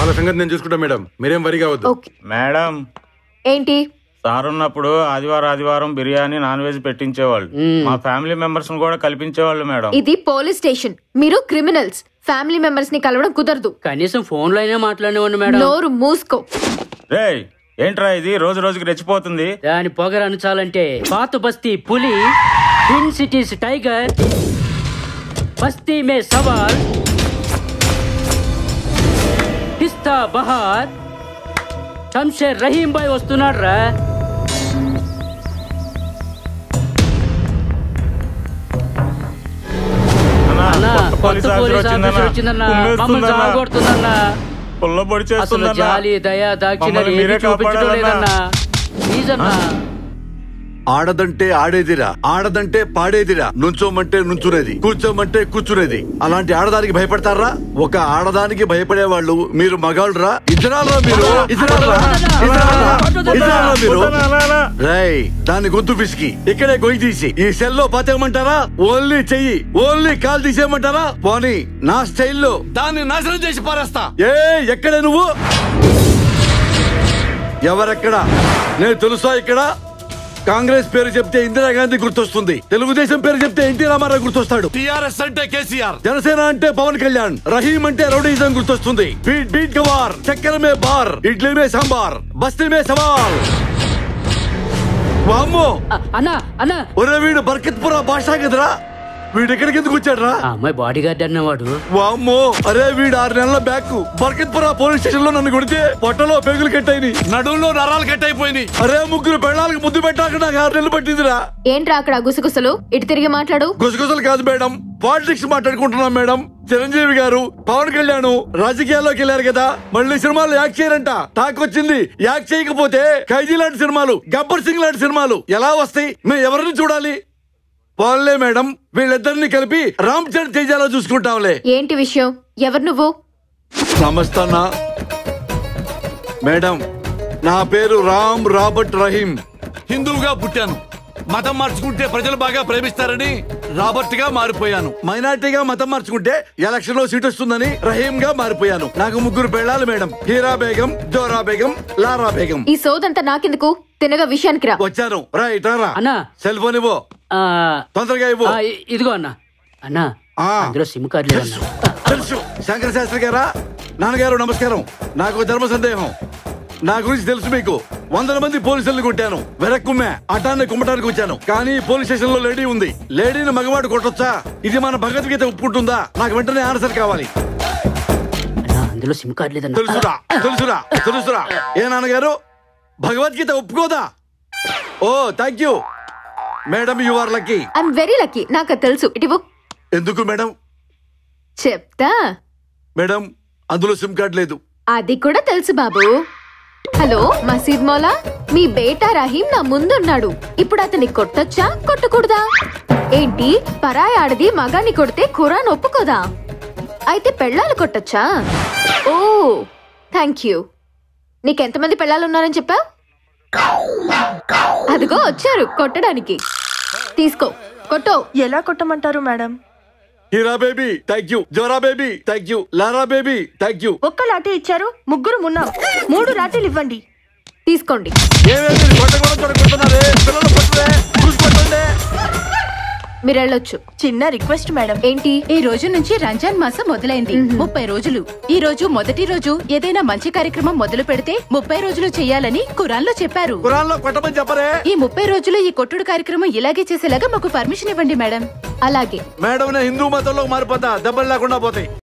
వాళ్ళ సంగతి నేను చూసుకుంటా మేడం మీరేం వరి కావద్దు ఓకే మేడం ఏంటి సార్ ఉన్నప్పుడు ఆదివారం ఆదివారం బిర్యానీ నాన్ వెజ్ పెట్టించేవాళ్ళు మా ఫ్యామిలీ మెంబర్స్ కూడా కల్పించేవాళ్ళు మేడం ఇది పోలీస్ స్టేషన్ మీరు క్రిమినల్స్ ఫ్యామిలీ మెంబర్స్ ని కలవడం కుదరదు కనీసం ఫోన్ లో అయినా మాట్లాడేవాడిని మేడం నోరు మూసుకో రే ఏంట్రా ఇది రోజు రోజుకి రెచ్చిపోతుంది దాని పొగర అనుచాలంటే పాత బస్తీ పులి ట్విన్ సిటీస్ టైగర్ బస్తీ మే సవాల్ పిస్తా బహార్ శంషేర్ రహీం బాయ్ వస్తున్నాడు రా అన్నా కొత్త పోలీస్ ఆఫీసర్ వచ్చిందన్నా మమ్మల్ని సాగొడుతుందన్నా పుల్లబొడి అసలు చేస్తుందన్నా జాలి దయ దాక్షిణ్యం మమ్మల్ని ఏది మీరే చూపించడం లేదన్నా ప్లీజ్ అన్నా ఆడదంటే ఆడేదిరా ఆడదంటే పాడేదిరా నుంచోమంటే నుంచునేది కూర్చోమంటే కూర్చునేది అలాంటి ఆడదానికి భయపడతారా ఒక ఆడదానికి భయపడే వాళ్ళు మీరు మగాళ్ళరా ఇతరాలరా మీరు ఇతరాలరా ఇతరాలరా? ఇతరాలరా మీరు రై దాన్ని గొంతు పిసికి ఇక్కడే గొయ్యి తీసి ఈ సెల్ లో పాతేయమంటారా ఓన్లీ చెయ్యి ఓన్లీ కాల్ తీసేయమంటారా పోనీ నా స్టైల్లో దాన్ని నాశనం చేసి పారేస్తా ఏ ఎక్కడే నువ్వు ఎవరెక్కడ నేను తెలుసా ఇక్కడ కాంగ్రెస్ పేరు చెప్తే ఇందిరాగాంధీ గుర్తొస్తుంది తెలుగుదేశం పేరు చెప్తే ఎన్టీ రామారావు గుర్తొస్తాడు టిఆర్ఎస్ అంటే కేసీఆర్ జనసేన అంటే పవన్ కళ్యాణ్ రహీం అంటే రౌడీజం గుర్తొస్తుంది బీట్ బీట్ గవార్ చక్కెర మే బార్ ఇడ్లీ మే సాంబార్ బస్తీ మే సవాల్ వామ్మో అ- అన్నా అన్నా ఒరే వీడు బర్కత్పురా భాష కదరా వీడు ఎక్కడికి ఎందుకు వచ్చాడ్రా ఆ అమ్మాయి బాడీ గార్డ్ అన్నవాడు వామ్మో అరే వీడు ఆరు నెలల బ్యాక్ బర్కత్పురా పోలీస్ స్టేషన్ లో నన్ను కొడితే పొట్టలో పెగులు కట్టయిని నడువులో నరాలు కట్టయిపోయినాయి అరే ముగ్గురు పెళ్ళాలకు ముద్దు పెట్టాక నాకు ఆరు నెలలు పట్టిందిరా ఏంట్రా అక్కడ గుసగుసలు ఇటు తిరిగి మాట్లాడు గుసగుసలు కాదు మేడం పాలిటిక్స్ మాట్లాడుకుంటున్నాం మేడం చిరంజీవి గారు పవన్ కళ్యాణ్ రాజకీయాల్లోకి వెళ్ళారు కదా మళ్ళీ సినిమాలు యాక్ట్ చేయరంట టాక్ వచ్చింది యాక్ట్ చేయకపోతే ఖైదీ లాంటి సినిమాలు గబ్బర్ సింగ్ లాంటి సినిమాలు ఎలా వస్తాయి మేము ఎవరిని చూడాలి పోన్లే మేడం వీళ్ళిద్దరిని కలిపి రామ్ చరణ్ తేజాలో చూసుకుంటాంలే ఏంటి విషయం ఎవరు నువ్వు నమస్తే అన్నా మేడం నా పేరు రామ్ రాబర్ట్ రహీం హిందువుగా పుట్టాను మతం మార్చుకుంటే ప్రజలు బాగా ప్రేమిస్తారని రాబర్ట్ గా మారిపోయాను మైనార్టీగా మతం మార్చుకుంటే ఎలక్షన్ లో సీట్ వస్తుందని రహీం గా మారిపోయాను నాకు ముగ్గురు పెళ్ళాలి మేడం హీరా బేగం జోరా బేగం లారా బేగం ఈ సోదంతా నాకెందుకు తినగా విషయానికి రా వచ్చాను రా ఇటారా అన్నా. సెల్ ఫోన్ ఇవ్వు ఆ, తొందరగా ఇవ్వు ఆ, ఇ- ఇదిగో అన్నా అన్నా ఆ. అందులో సిమ్ కార్డు లేదన్నా తెలుసు శంకర శాస్త్రి గారా నాన్నగారు నమస్కారం నాకు ఒక ధర్మ సందేహం నా గురించి తెలుసు మీకు వందల మంది పోలీసులను కొట్టాను వెనక్కుమ్మే అటాన్ని కుమ్మటానికి వచ్చాను కానీ పోలీస్ స్టేషన్ లో లేడీ ఉంది లేడీని మగవాడు కొట్టొచ్చా ఇది మన భగవద్గీత ఒప్పుకుంటుందా నాకు వెంటనే ఆన్సర్ కావాలి అన్నా అందులో సిమ్ కార్డు లేదన్నా తెలుసురా తెలుసురా తెలుసురా ఏ నాన్నగారు భగవద్గీత ఒప్పుకోదా ఓ thank you madam you are lucky I'm very lucky నాకు అది తెలుసు ఇటు ఎందుకు మేడం చెప్తా మేడం అందులో సిమ్ కార్డ్ లేదు అది కూడా తెలుసు బాబు హలో మసీద్ మౌలా మీ బేటా రహీం నా ముందున్నాడు ఇప్పుడు అతన్ని కొట్టొచ్చా కొట్టకూడదా ఏంటి పరాయి ఆడది మగాన్ని కొడితే ఖురాన్ ఒప్పుకోదా అయితే పెళ్ళాలు కొట్టొచ్చా ఓ థ్యాంక్ యూ నీకెంతమంది పెళ్ళాలు ఉన్నారని చెప్పా అదిగో వచ్చారు కొట్టడానికి తీసుకో కొట్టో ఎలా కొట్టమంటారు madam Heera baby thank you Zohra baby thank you Lara baby thank you ఒక్క లాఠీ ఇచ్చారు ముగ్గురు మున్నాం మూడు లాఠీలు ఇవ్వండి తీసుకోండి ఏమేమి కొట్టకూడదు కొట్టుకుంటున్నారే పిల్లలు కొట్టలే చూసి కొట్టండి మీరు వెళ్ళొచ్చు చిన్న రిక్వెస్ట్ మేడం ఏంటి ఈ రోజు నుంచి రంజాన్ మాసం మొదలైంది ముప్పై రోజులు ఈ రోజు మొదటి రోజు ఏదైనా మంచి కార్యక్రమం మొదలు పెడితే ముప్పై రోజులు చేయాలని ఖురాన్ లో చెప్పారు కురాన్లో కొట్టమని చెప్పరే ఈ ముప్పై రోజులు ఈ కొట్టుడు కార్యక్రమం ఇలాగే చేసేలాగా మాకు పర్మిషన్ ఇవ్వండి మేడం అలాగే మేడం నేను హిందూ మతంలో మారిపోతా దెబ్బలు లేకుండా పోతాయి